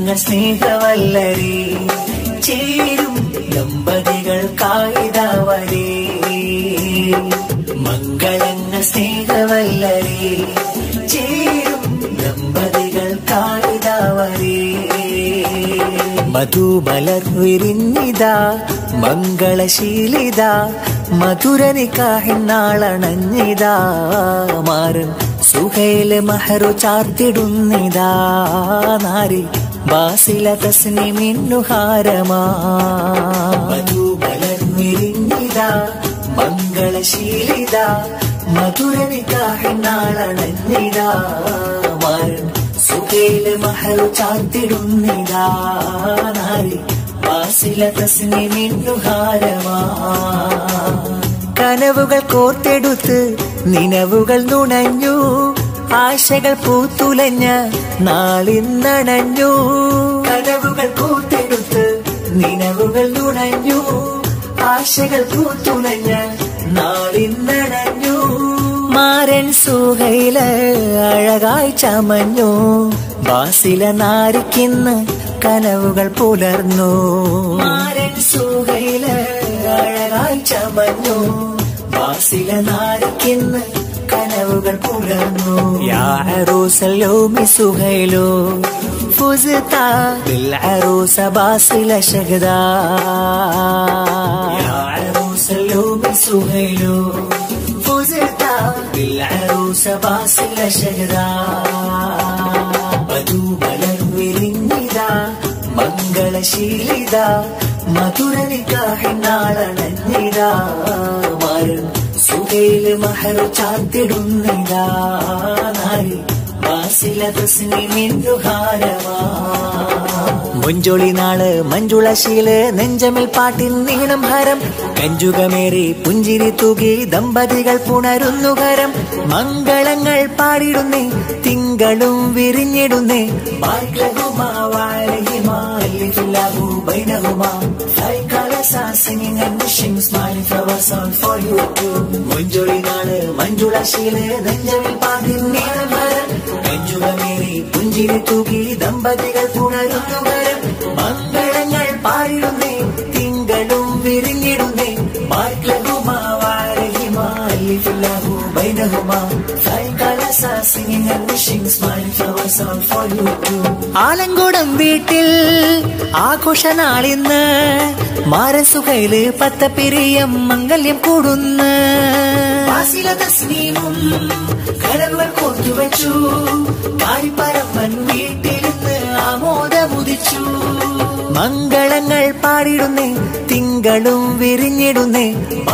മംഗളങ്ങ സ്നേഹവല്ലരി ചേരും ദമ്പതികൾ കായിതാവരേ മംഗളങ്ങ സ്നേഹവല്ലരി ചേരും ദമ്പതികൾ കായിതാവരേ മധുമലർ വിരിഞ്ഞിതാ മംഗളശീലിത മധുരനിക്കാഹിന്നാളണഞ്ഞിതാ മാറും സുഹൈല് മഹറു ചാർത്തിടുന്നിതാ നാരി ബാസില തസ്നി മിന്നുഹാരമാ മധുമലർ വിരിഞ്ഞിതാ മംഗളശീലിത മധുരനിക്കാഹിന്നാളണഞ്ഞിതാ മാറും സുഖേല് മഹൽ ചാർത്തിടുന്നിതാ നാരി വാസില തസ്നി മിന്നുഹാരമാ കനവുകൾ കോർത്തെടുത്ത് നിലവുകൾ നുണഞ്ഞു ആശകൾ പൂത്തുലഞ്ഞ നാളിന്നണഞ്ഞു കനവുകൾ കോർത്തെടുത്ത് നിലവുകൾ നുണഞ്ഞു ആശകൾ പൂത്തുലഞ്ഞ നാളിന്നണഞ്ഞു മാരൻ സുഹൈല് അഴകായി ചമഞ്ഞു ബാസില നാരിക്കുന്ന കനവുകൾ പുലർന്നു മാരൻ സുഹൈല് അഴകായി ചമഞ്ഞു ബാസില നാരിക്കുന്ന കനവുകൾ പുലർന്നു യാറൂസല്ലോമി സുഹൈലോ فزت بالعروسة باصلة شهدا يا عروس اللوم سهيلو فزت بالعروسة باصلة شهدا മധുമലർ വിരിഞ്ഞിതാ മംഗളശീലിത മധുരനിക്കാഹിന്നാളണഞ്ഞിതാ മാറും സുഖയില് മഹർ ചാർത്തിടുന്നിതാ നാരി വാസില തസ്നി മിന്നുഹാരമാ മൊഞ്ചൊളി നാള് മഞ്ജുള ശീല് നെഞ്ചമിൽ പാട്ടിൻ നീണം ഹരം കഞ്ചുകമേറി പുഞ്ചിരി തൂകി ദമ്പതികൾ പുണരുന്നു കരം മംഗളങ്ങൾ പാടിടുന്നേ തിങ്കളും വിരിഞ്ഞിടുന്നേ ബാർക്കഹുമാ വാഴഹിമാ അല്ലിഫില്ലാഹു ബൈനഹുമാ Singing and wishing, smiling flowers all for you too. മഞ്ജുളി നാള് മഞ്ജുള ശീല് നെഞ്ചമിൽ പാടിൻ നീളം ഹരം കഞ്ചുകമേറി പുഞ്ചിരി തൂകി ദമ്പതികൾ പുണരുന്നു വരം മംഗളങ്ങൾ പാടിടുന്നേ തിങ്കളും വിരിഞ്ഞിടുന്നേ ബാർക്കഹുമാ വാഴഹിമാ അല്ലിഫില്ലാഹു ബൈനഹുമാ Singing and wishing, smiling flowers all for you too. ആലങ്കുടം വീട്ടിൽ ആഘോഷനാളിന്ന് മാരസുകയില് പത്തപ്പിരിയം മംഗല്യം കൂടുന്ന് കടവുകൾ കോർത്തുവച്ചു കാളിപ്പരമ്പൻ വീട്ടിലിന്ന് ആമോദമുദിച്ചു മംഗളങ്ങൾ പാടിടുന്നേ തിങ്കളും വിരിഞ്ഞിടുന്നേ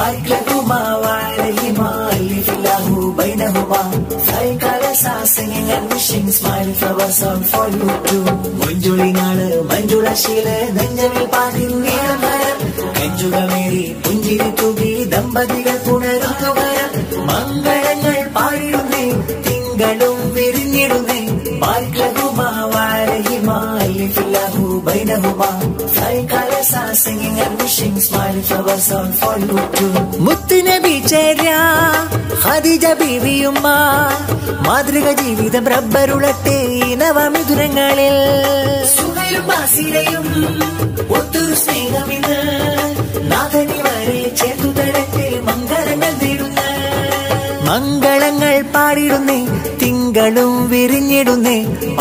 മഞ്ജുളി നാള് മഞ്ജുള ശീല് നെഞ്ചമിൽ പാടി നീളമരം കഞ്ചുകമേറി പുഞ്ചിരി തൂകി ദമ്പതികൾ പുണരുന്നു വരം മംഗളങ്ങൾ പാടിടുന്നേ തിങ്കളും വിരിഞ്ഞിടുന്നേ ബാർക്കഹുമാ വാരഹിമാ അല്ലിഫില്ലാഹു ബൈനഹുമാ Singing and wishing, smiling flowers all for you too. മുത്തുനബി ചേര്യ ഖദീജ ബീവിയുമ്മ മാതൃക ജീവിതം റബ്ബരുളട്ടെ നവമിഥുരങ്ങളിൽ സുഹൈലും ബാസിരയും ഒത്തൊരു സ്നേഹമിന്ന് നാഥനി വരെ ചേർത്തു തരട്ടെ മംഗളങ്ങൾ നേടുന്ന മംഗളങ്ങൾ പാടിടുന്നേ തിങ്കളും വിരിഞ്ഞിടുന്നേ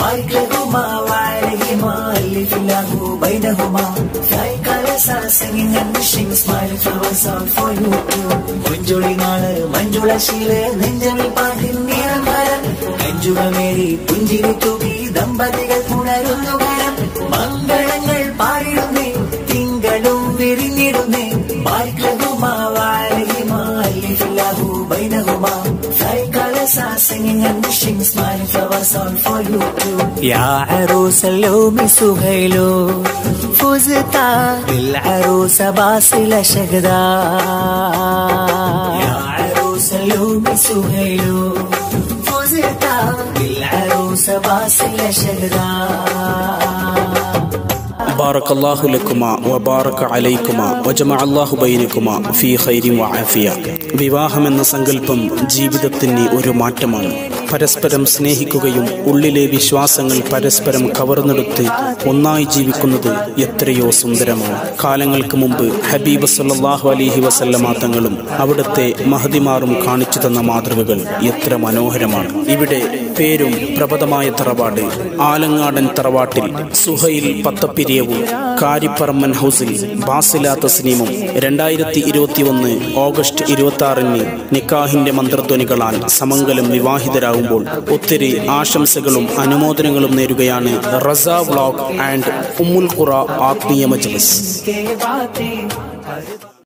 Singing and wishing, smiling flowers all for you too. മഞ്ജുളി നാള് മഞ്ജുള ശീല് നെഞ്ചമിൽ പാട്ടിൽ നീളം വരം കഞ്ചുകമേറി പുഞ്ചിരി തൂകി ദമ്പതികൾ പുണരുന്നു വരം മംഗളങ്ങൾ പാടിടുന്നേ തിങ്കളും വിരിഞ്ഞിടുന്നേ ബാർക്കഹുമാ വാരഹിമാ അല്ലിഫില്ലാഹു ബൈനഹുമാ Singing and wishing, smiling flowers all for you too. يا عروس اللوم سهيلو فزت بالعروسة باصلة شهدا يا عروس اللوم سهيلو فزت بالعروسة باصلة شهدا بارك الله لكما وبارك عليكما وجمع الله بينكما في خير وعافية വിവാഹമെന്ന സങ്കല്പം ജീവിതത്തിന് ഒരു മാറ്റമാണ് പരസ്പരം സ്നേഹിക്കുകയും ഉള്ളിലെ വിശ്വാസങ്ങൾ പരസ്പരം കവർന്നെടുത്ത് ഒന്നായി ജീവിക്കുന്നത് എത്രയോ സുന്ദരമാണ് കാലങ്ങൾക്ക് മുമ്പ് ഹബീബ് സല്ലാഹു അലഹി വസല്ലമ തങ്ങളും അവിടുത്തെ മഹതിമാറും കാണിച്ചു തന്ന മാതൃകകൾ എത്ര മനോഹരമാണ് ഇവിടെ പേരും പ്രബലമായ തറവാട് ആലങ്ങാടൻ തറവാട്ടിൽ സുഹൈൽ പത്തപ്പിരിയവും കാരിപ്പറമ്മൻ ഹൗസിൽ ബാസില തസ്നീമും രണ്ടായിരത്തി ഇരുപത്തി ഒന്ന് ഓഗസ്റ്റ് ഇരുപത്തി ആറിന് നിക്കാഹിന്റെ മന്ത്രധ്വനികളാൽ സമംഗലം വിവാഹിതരാകുമ്പോൾ ഒത്തിരി ആശംസകളും അനുമോദനങ്ങളും നേരുകയാണ് റസ വ്ളോഗ് ആൻഡ് ഉമ്മുൽ ഖുറ ആത്മീയ മജ്ലിസ് के बातें